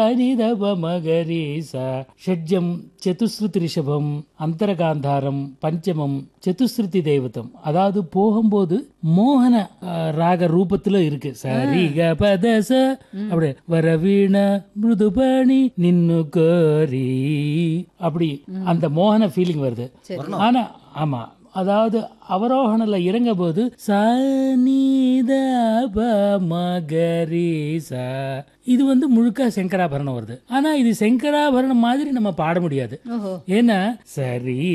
நிதப மகரீச ஷட்ஜம் சதுஸ்ருதி ரிஷபம் அந்தரகாந்தாரம் பஞ்சமம் சதுஸ்ருதி தெய்வத்தம் அதாவது போகும்போது மோகன அஹ், ராக ரூபத்துல இருக்கு சரி க பதச அப்படி வரவீண மிருதுபணி நின்னு கோரி அப்படி அந்த மோகன ஃபீலிங் வருது ஆனா ஆமா அதாவது அவரோகணில் இறங்க போது சனித மகரீசா இது வந்து முழுக்க சங்கராபரணம் வருது ஆனா இது சங்கராபரணம் மாதிரி நம்ம பாட முடியாது ஓஹோ ஏன்னா சரி